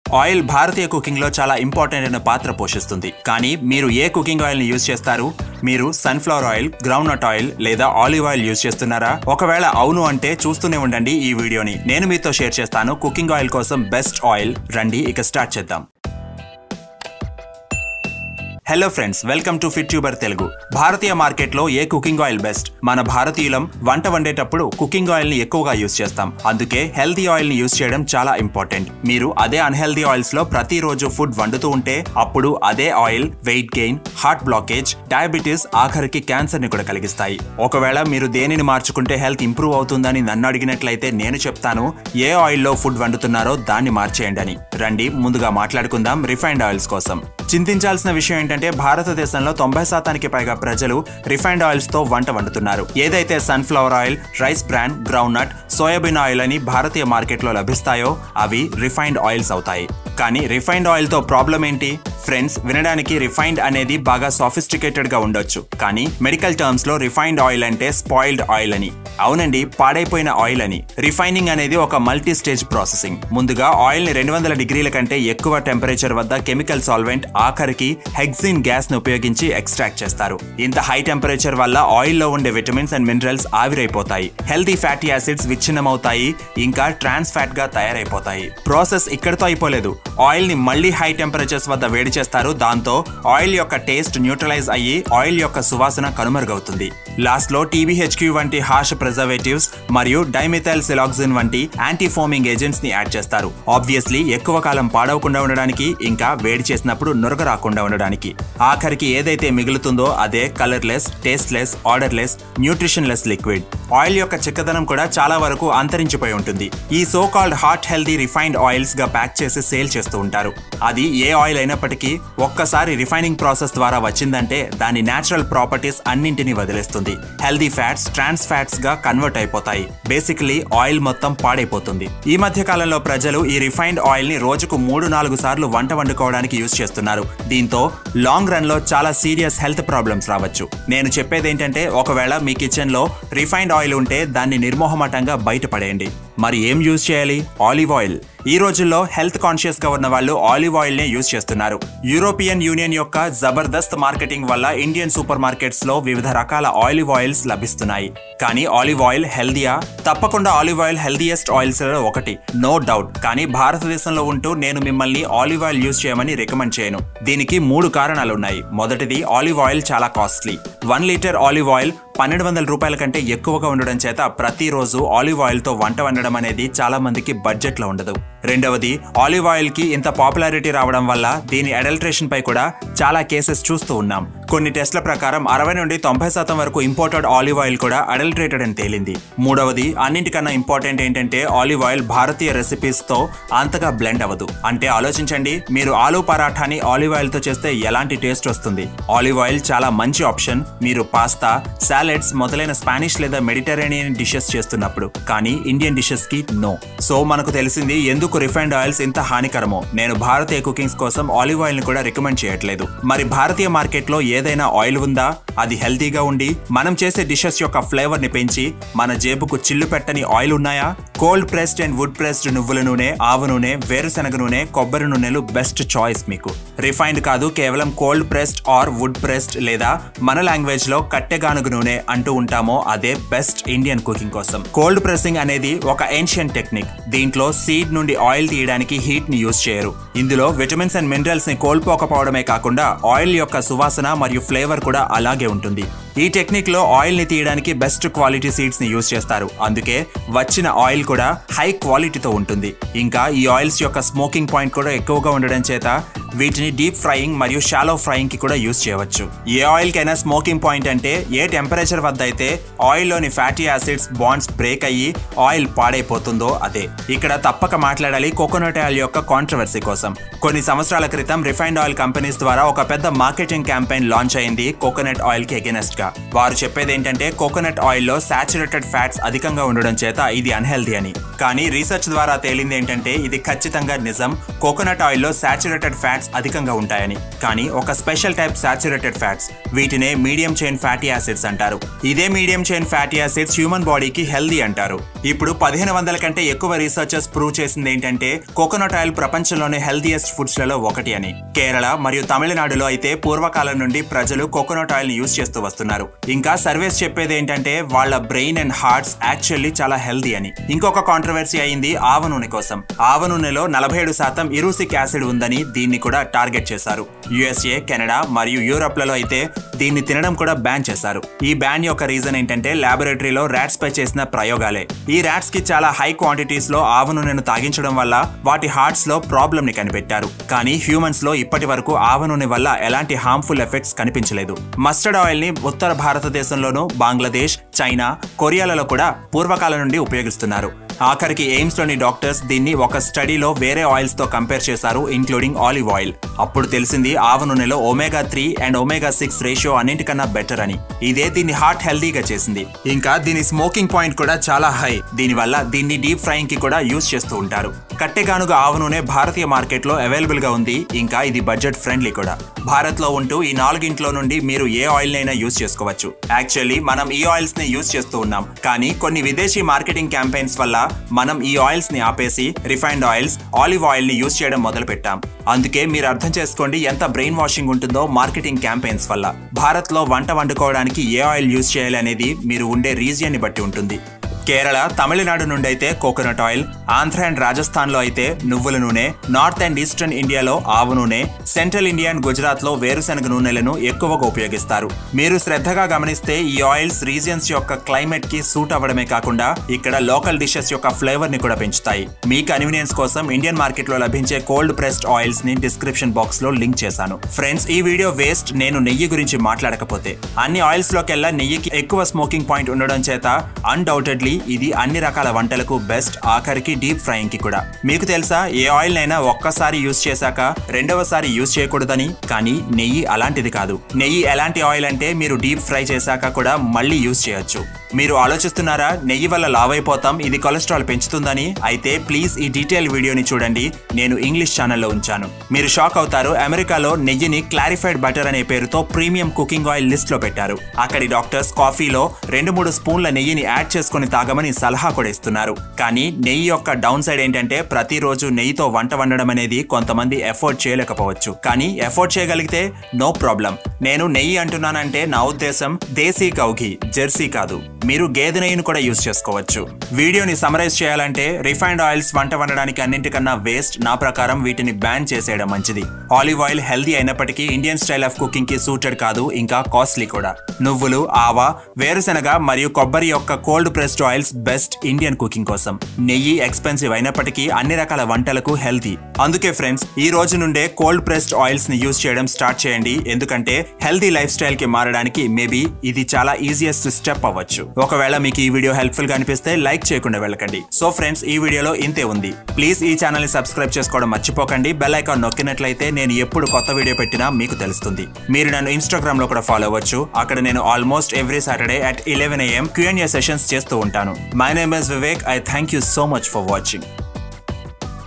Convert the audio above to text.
oil భారతీయ cooking లో చాలా important అయిన పాత్ర పోషిస్తుంది కానీ మీరు ఏ కుకింగ్ ఆయిల్ ని యూజ్ చేస్తారు మీరు sunflower oil groundnut oil లేదా ఆలివ్ ఆయిల్ యూజ్ చేస్తున్నారా ఒకవేళ అవును అంటే చూస్తూనే ఉండండి ఈ వీడియోని నేను మీతో షేర్ చేస్తాను కుకింగ్ ఆయిల్ కోసం బెస్ట్ ఆయిల్ రండి ఇక స్టార్ట్ చేద్దాం hello friends welcome to fit tuber Telugu భారతీయ మార్కెట్లో ఏ కుకింగ్ ఆయిల్ బెస్ట్ మన భారతీయులం వంట వండేటప్పుడు కుకింగ్ ఆయిల్ ని ఎక్కువగా యూస్ చేస్తాం అందుకే హెల్తీ ఆయిల్ ని యూస్ చేయడం చాలా ఇంపార్టెంట్ మీరు అదే అన్హెల్దీ ఆయిల్స్ లో ప్రతిరోజు ఫుడ్ వండుతూ ఉంటే అప్పుడు అదే oil weight gain heart blockage diabetes ఆఖరికి క్యాన్సర్ ని కూడా కలిగిస్తాయి ఒకవేళ మీరు దేనిని మార్చుకుంటే హెల్త్ ఇంప్రూవ్ అవుతుందని నన్ను అడిగినట్లయితే నేను చెప్తాను ఏ ఆయిల్ లో ఫుడ్ వండుతున్నారో దాన్ని మార్చేయండి అని రండి ముందుగా మాట్లాడుకుందాం రిఫైన్డ్ ఆయిల్స్ కోసం చింతించాల్సిన విషయం ఏంటంటే భారతదేశంలో తొంభై శాతానికి పైగా ప్రజలు రిఫైన్డ్ ఆయిల్స్ తో వంట వండుతున్నారు ఏదైతే sunflower oil rice brand groundnut soybean oil అని భారతీయ మార్కెట్లో లభిస్తాయో అవి రిఫైన్డ్ ఆయిల్స్ అవుతాయి కానీ రిఫైన్డ్ ఆయిల్ తో ప్రాబ్లం ఏంటి ఫ్రెండ్స్ వినడానికి రిఫైన్డ్ అనేది బాగా సాఫిస్టికేటెడ్ గా ఉండొచ్చు కానీ మెడికల్ టర్మ్స్ లో రిఫైన్డ్ ఆయిల్ అంటే స్పాయిల్డ్ ఆయిల్ అని అవునండి పాడైపోయిన ఆయిల్ అని రిఫైనింగ్ అనేది ఒక మల్టీ స్టేజ్ ప్రాసెసింగ్ ముందుగా ఆయిల్ ని రెండు వందల డిగ్రీల కంటే ఎక్కువ టెంపరేచర్ వద్ద కెమికల్ సాల్వెంట్ ఆఖరికి హెక్సిన్ గ్యాస్ ను ఉపయోగించి ఎక్స్ట్రాక్ట్ చేస్తారు ఇంత హై టెంపరేచర్ వల్ల ఆయిల్ లో ఉండే విటమిన్స్ అండ్ మినరల్స్ ఆవిరైపోతాయి హెల్తీ ఫ్యాటీ యాసిడ్స్ విచ్ఛిన్నమవుతాయి ఇంకా ట్రాన్స్ ఫ్యాట్ గా తయారైపోతాయి ప్రాసెస్ ఇక్కడితో అయిపోలేదు ఆయిల్ ని మళ్ళీ హై టెంపరేచర్స్ వద్ద వేడి చేస్తారు దాంతో ఆయిల్ యొక్క టేస్ట్ న్యూట్రలైజ్ అయ్యి ఆయిల్ యొక్క సువాసన కనుమరుగవుతుంది లాస్ట్ లో టీబీహెచ్క్యూ వంటి హార్ష్ ప్రిజర్వేటివ్స్ మరియు డైమిథైల్ సిలాక్సిన్ వంటి యాంటీ ఫోమింగ్ ఏజెంట్స్ ని యాడ్ చేస్తారు ఆబ్వియస్లీ ఎక్కువ కాలం పాడవకుండా ఉండడానికి ఇంకా వేడి చేసినప్పుడు నురగ రాకుండా ఉండడానికి ఆఖరికి ఏదైతే మిగులుతుందో అదే colourless tasteless odourless nutritionless liquid oil యొక్క చిక్కదనం కూడా చాలా వరకు అంతరించిపోయి ఉంటుంది ఈ so called hot healthy refined oils గా ప్యాక్ చేసి సేల్ చేస్తూ ఉంటారు అది ఏ ఆయిల్ అయినప్పటికీ ఒక్కసారి రిఫైనింగ్ ప్రాసెస్ ద్వారా వచ్చిందంటే దాని నేచురల్ ప్రాపర్టీస్ అన్నింటినీ వదిలేస్తుంది హెల్దీ ఫ్యాట్స్ ట్రాన్స్ ఫ్యాట్స్ గా కన్వర్ట్ అయిపోతాయి బేసికలీ ఆయిల్ మొత్తం పాడైపోతుంది ఈ మధ్య కాలంలో ప్రజలు ఈ రిఫైన్డ్ ఆయిల్ ని రోజుకు మూడు నాలుగు సార్లు వంట వండుకోవడానికి యూజ్ చేస్తున్నారు దీంతో లాంగ్ రన్ లో చాలా సీరియస్ హెల్త్ ప్రాబ్లమ్స్ రావచ్చు నేను చెప్పేది ఏంటంటే ఒకవేళ మీ కిచెన్ లో రిఫైన్డ్ ఆయిల్ ఉంటే దాన్ని నిర్మోహమాటంగా బయటపడేయండి మరి ఏం యూజ్ చేయాలి ఆలివ్ ఆయిల్ ఈ రోజుల్లో హెల్త్ కాన్షియస్ గా ఉన్న వాళ్ళు ఆలివ్ ఆయిల్ నే యూజ్ చేస్తున్నారు యూరోపియన్ యూనియన్ యొక్క జబర్దస్త్ మార్కెటింగ్ వల్ల ఇండియన్ సూపర్ మార్కెట్స్ లో వివిధ రకాల ఆలివ్ ఆయిల్స్ లభిస్తున్నాయి కానీ ఆలివ్ ఆయిల్ హెల్దీయా తప్పకుండా ఆలివ్ ఆయిల్ హెల్దీయెస్ట్ ఆయిల్స్ లో ఒకటి నో డౌట్ కానీ భారతదేశంలో ఉంటూ నేను మిమ్మల్ని ఆలివ్ ఆయిల్ యూజ్ చేయమని రికమెండ్ చేయను దీనికి మూడు కారణాలు ఉన్నాయి మొదటిది ఆలివ్ ఆయిల్ చాలా costly one litre olive oil పన్నెండు వందల రూపాయల కంటే ఎక్కువగా ఉండడం చేత ప్రతిరోజు ఆలివ్ ఆయిల్ తో వంట వండడం అనేది చాలా మందికి బడ్జెట్ లో ఉండదు రెండవది ఆలివ్ ఆయిల్ కి ఇంత పాపులారిటీ రావడం వల్ల దీని అడల్ట్రేషన్ పై కూడా చాలా కేసెస్ చూస్తూ ఉన్నాం కొన్ని టెస్ట్ల ప్రకారం అరవై నుండి తొంభై శాతం వరకు ఇంపోర్టెడ్ ఆలివ్ ఆయిల్ కూడా అడల్ట్రేటెడ్ అని తేలింది మూడవది అన్నింటికన్నా ఇంపార్టెంట్ ఏంటంటే ఆలివ్ ఆయిల్ భారతీయ రెసిపీస్ తో అంతగా బ్లెండ్ అవ్వదు అంటే ఆలోచించండి మీరు ఆలు పరాఠాని ఆలివ్ ఆయిల్ తో చేస్తే ఎలాంటి టేస్ట్ వస్తుంది ఆలివ్ ఆయిల్ చాలా మంచి ఆప్షన్ మీరు పాస్తా సాలెడ్స్ మొదలైన స్పానిష్ లేదా మెడిటరేనియన్ డిషెస్ చేస్తున్నప్పుడు కానీ ఇండియన్ డిషెస్ కి నో సో మనకు తెలిసింది ఎందుకు రిఫైన్డ్ ఆయిల్స్ ఇంత హానికరమో నేను భారతీయ కుకింగ్స్ కోసం ఆలివ్ ఆయిల్ ని కూడా రికమెండ్ చేయట్లేదు మరి భారతీయ మార్కెట్ లో ఏదైనా ఆయిల్ ఉందా అది హెల్తీగా ఉండి మనం చేసే డిషెస్ యొక్క ఫ్లేవర్ ని పెంచి మన జేబుకు చిల్లు పెట్టని ఆయిల్ ఉన్నాయా cold pressed and wood pressed నువ్వుల నూనె ఆవు నూనె వేరుశనగ నూనె కొబ్బరి నూనెలు బెస్ట్ చాయిస్ మీకు రిఫైన్డ్ కాదు కేవలం cold pressed or wood pressed లేదా మన లాంగ్వేజ్ లో కట్టెగానుగ నూనె అంటూ ఉంటామో అదే బెస్ట్ ఇండియన్ కుకింగ్ కోసం కోల్డ్ ప్రెసింగ్ అనేది ఒక ఏన్షియన్ టెక్నిక్ దీంట్లో సీడ్ నుండి ఆయిల్ తీయడానికి హీట్ ని యూజ్ చేయరు ఇందులో విటమిన్స్ అండ్ మినరల్స్ ని కోల్పోకపోవడమే కాకుండా ఆయిల్ యొక్క సువాసన మరియు ఫ్లేవర్ కూడా అలాగే ఉంటుంది ఈ టెక్నిక్ లో ఆయిల్ ని తీయడానికి బెస్ట్ క్వాలిటీ సీడ్స్ ని యూజ్ చేస్తారు అందుకే వచ్చిన ఆయిల్ కూడా హై క్వాలిటీతో ఉంటుంది ఇంకా ఈ ఆయిల్స్ యొక్క స్మోకింగ్ పాయింట్ కూడా ఎక్కువగా ఉండడం చేత వీటిని డీప్ ఫ్రైయింగ్ మరియు షాలో ఫ్రైయింగ్ కి కూడా యూజ్ చేయవచ్చు ఏ ఆయిల్ కైనా స్మోకింగ్ పాయింట్ అంటే ఏ టెంపరేచర్ వద్ద అయితే ఆయిల్ లోని ఫ్యాటీ యాసిడ్స్ బాండ్స్ బ్రేక్ అయ్యి ఆయిల్ పాడైపోతుందో అదే ఇక్కడ తప్పక మాట్లాడాలి కోకోనట్ ఆయిల్ యొక్క కాంట్రవర్సీ కోసం కొన్ని సంవత్సరాల క్రితం రిఫైన్డ్ ఆయిల్ కంపెనీస్ ద్వారా ఒక పెద్ద మార్కెటింగ్ క్యాంపెయిన్ లాంచ్ అయింది కోకోనట్ ఆయిల్ కి అగెనెస్ట్ గా వారు చెప్పేది ఏంటంటే కోకోనట్ ఆయిల్ లో సాచురేటెడ్ ఫ్యాట్స్ అధికంగా ఉండడం చేత ఇది అన్హెల్దీ అని కానీ రీసెర్చ్ ద్వారా తేలింది ఏంటంటే ఇది ఖచ్చితంగా నిజం కోకోనట్ ఆయిల్ లో సాచురేటెడ్ ఫ్యాట్స్ ఫ్యాట్స్ అధికంగా ఉంటాయని కానీ ఒక స్పెషల్ టైప్ సాచురేటెడ్ ఫ్యాట్స్ వీటినే మీడియం చైన్ ఫ్యాటీ యాసిడ్స్ అంటారు ఇదే medium chain fatty acids human బాడీకి హెల్దీ అంటారు ఇప్పుడు పదిహేను వందల కంటే ఎక్కువ రీసెర్చర్స్ ప్రూవ్ చేసింది ఏంటంటే కోకోనట్ ఆయిల్ ప్రపంచంలోనే హెల్తీయెస్ట్ ఫుడ్స్ లలో ఒకటి అని కేరళ మరియు తమిళనాడులో అయితే పూర్వకాలం నుండి ప్రజలు కోకోనట్ ఆయిల్ ని యూస్ చేస్తూ వస్తున్నారు ఇంకా సర్వేస్ చెప్పేది ఏంటంటే వాళ్ళ బ్రెయిన్ అండ్ హార్ట్స్ యాక్చువల్లీ చాలా హెల్దీ అని ఇంకొక కాంట్రవర్సీ అయింది ఆవ నూనె కోసం ఆవ నూనెలో నలభై ఏడు శాతం ఇరూసిక్ యాసిడ్ ఉందని దీన్ని కూడా టార్గెట్ చేశారు యుఎస్ఏ కెనడా మరియు యూరప్ లలో అయితే దీన్ని తినడం కూడా బ్యాన్ చేశారు ఈ బ్యాన్ యొక్క రీజన్ ఏంటంటే లాబొరేటరీలో ర్యాట్స్ పై చేసిన ప్రయోగాలే ఈ ర్యాట్స్ కి చాలా హై క్వాంటిటీస్ లో ఆవ నూనెను తాగించడం వల్ల వాటి హార్ట్స్ లో ప్రాబ్లం ని కనిపెట్టారు కానీ హ్యూమన్స్ లో ఇప్పటి వరకు ఆవ నూనె వల్ల ఎలాంటి హార్మ్ఫుల్ ఎఫెక్ట్స్ కనిపించలేదు మస్టర్డ్ ఆయిల్ ని ఉత్తర భారతదేశంలోనూ బంగ్లాదేశ్ చైనా కొరియాలలో కూడా పూర్వకాలం నుండి ఉపయోగిస్తున్నారు ఆఖరికి ఎయిమ్స్ లోని డాక్టర్స్ దీన్ని ఒక స్టడీలో వేరే ఆయిల్స్ తో కంపేర్ చేశారు ఇంక్లూడింగ్ ఆలివ్ ఆయిల్ అప్పుడు తెలిసింది ఆవ నూనెలో omega three and omega six ratio అన్నింటికన్నా బెటర్ అని ఇదే దీన్ని హార్ట్ హెల్దీగా చేసింది ఇంకా దీని స్మోకింగ్ పాయింట్ కూడా చాలా హై దీనివల్ల దీన్ని డీప్ ఫ్రైయింగ్ కి కూడా యూస్ చేస్తూ ఉంటారు కట్టెగానుగ ఆవ నూనె భారతీయ మార్కెట్ లో అవైలబుల్ గా ఉంది ఇంకా ఇది బడ్జెట్ ఫ్రెండ్లీ కూడా భారత్ లో ఉంటూ ఈ నాలుగింట్లో నుండి మీరు ఏ ఆయిల్ నైనా యూస్ చేసుకోవచ్చు యాక్చువల్లీ మనం ఈ ఆయిల్స్ ని యూస్ చేస్తూ ఉన్నాం కానీ కొన్ని విదేశీ మార్కెటింగ్ క్యాంపెయిన్స్ వల్ల మనం ఈ ఆయిల్స్ ని ఆపేసి రిఫైన్డ్ ఆయిల్స్ ఆలివ్ ఆయిల్ ని యూస్ చేయడం మొదలు పెట్టాం అందుకే మీరు అర్థం చేసుకోండి ఎంత బ్రెయిన్ వాషింగ్ ఉంటుందో మార్కెటింగ్ క్యాంపెయిన్స్ వల్ల భారత్ లో వంట వండుకోవడానికి ఏ ఆయిల్ యూస్ చేయాలి అనేది మీరు ఉండే రీజియన్ ని బట్టి ఉంటుంది కేరళ తమిళనాడు నుండి అయితే coconut oil Andhra and Rajasthan లో అయితే నువ్వుల నూనె నార్త్ అండ్ ఈస్టర్న్ ఇండియాలో ఆవు నూనె సెంట్రల్ ఇండియా అండ్ గుజరాత్ లో వేరుశనగ నూనెలను ఎక్కువగా ఉపయోగిస్తారు మీరు శ్రద్ధగా గమనిస్తే ఈ ఆయిల్స్ రీజియన్స్ యొక్క క్లైమేట్ కి సూట్ అవ్వడమే కాకుండా ఇక్కడ లోకల్ డిషెస్ యొక్క ఫ్లేవర్ ని కూడా పెంచుతాయి మీ కన్వీనియన్స్ కోసం ఇండియన్ మార్కెట్ లో లభించే కోల్డ్ ప్రెస్డ్ ఆయిల్స్ ని డిస్క్రిప్షన్ బాక్స్ లో లింక్ చేశాను ఫ్రెండ్స్ ఈ వీడియో వేస్ట్ నేను నెయ్యి గురించి మాట్లాడకపోతే అన్ని ఆయిల్స్ లోకెల్లా నెయ్యికి ఎక్కువ స్మోకింగ్ పాయింట్ ఉండడం చేత అన్డౌటెడ్లీ ఇది అన్ని రకాల వంటలకు బెస్ట్ ఆఖరికి డీప్ ఫ్రైయింగ్ కి కూడా మీకు తెలుసా ఏ ఆయిల్ అయినా ఒక్కసారి యూస్ చేశాక రెండవసారి యూస్ చేయకూడదని కానీ నెయ్యి అలాంటిది కాదు నెయ్యి ఎలాంటి ఆయిల్ అంటే మీరు డీప్ ఫ్రై చేశాక కూడా మళ్ళీ యూస్ చేయొచ్చు మీరు ఆలోచిస్తున్నారా నెయ్యి వల్ల లావ్ అయిపోతాం ఇది కొలెస్ట్రాల్ పెంచుతుందని అయితే ప్లీజ్ ఈ డీటెయిల్ వీడియోని చూడండి నేను ఇంగ్లీష్ ఛానల్లో ఉంచాను మీరు షాక్ అవుతారు అమెరికాలో నెయ్యిని క్లారిఫైడ్ బటర్ అనే పేరుతో ప్రీమియం కుకింగ్ ఆయిల్ లిస్ట్ లో పెట్టారు అక్కడి డాక్టర్స్ కాఫీలో రెండు మూడు స్పూన్ల నెయ్యిని యాడ్ చేసుకుని తాగమని సలహా కూడా ఇస్తున్నారు కానీ నెయ్యి యొక్క డౌన్ సైడ్ ఏంటంటే ప్రతిరోజు నెయ్యితో వంట వండడం అనేది కొంతమంది ఎఫోర్డ్ చేయలేకపోవచ్చు కానీ ఎఫోర్డ్ చేయగలిగితే నో ప్రాబ్లం నేను నెయ్యి అంటున్నానంటే నా ఉద్దేశం దేశీ కౌఘి జెర్సీ కాదు మీరు గేదె నెయ్యిని కూడా యూస్ చేసుకోవచ్చు వీడియోని సమరైజ్ చేయాలంటే రిఫైన్డ్ ఆయిల్స్ వంట వండడానికి అన్నింటికన్నా వేస్ట్ నా ప్రకారం వీటిని బ్యాన్ చేసేయడం మంచిది ఆలివ్ ఆయిల్ హెల్దీ అయినప్పటికీ ఇండియన్ స్టైల్ ఆఫ్ కుకింగ్ కి సూటెడ్ కాదు ఇంకా కాస్ట్లీ కూడా నువ్వులు ఆవా వేరుశెనగ మరియు కొబ్బరి యొక్క cold pressed oils best Indian cooking కోసం నెయ్యి ఎక్స్పెన్సివ్ అయినప్పటికీ అన్ని రకాల వంటలకు హెల్తీ అందుకే ఫ్రెండ్స్ ఈ రోజు నుండే కోల్డ్ ప్రెస్డ్ ఆయిల్స్ ని యూస్ చేయడం స్టార్ట్ చేయండి ఎందుకంటే హెల్తీ లైఫ్ స్టైల్ కి మారడానికి మేబీ ఇది చాలా ఈజియెస్ట్ స్టెప్ అవ్వచ్చు ఒకవేళ మీకు ఈ వీడియో హెల్ప్ఫుల్ గా అనిపిస్తే లైక్ చేయకుండా వెళ్ళకండి సో ఫ్రెండ్స్ ఈ వీడియోలో ఇంతే ఉంది ప్లీజ్ ఈ ఛానల్ ని సబ్స్క్రైబ్ చేసుకోవడం మర్చిపోకండి బెల్ ఐకాన్ నొక్కినట్లయితే నేను ఎప్పుడు కొత్త వీడియో పెట్టినా మీకు తెలుస్తుంది మీరు నన్ను ఇన్స్టాగ్రామ్ లో కూడా ఫాలో అవ్వచ్చు అక్కడ నేను almost every Saturday at eleven AM Q n A sessions చేస్తూ ఉంటాను my name is Vivek I thank you so much for watching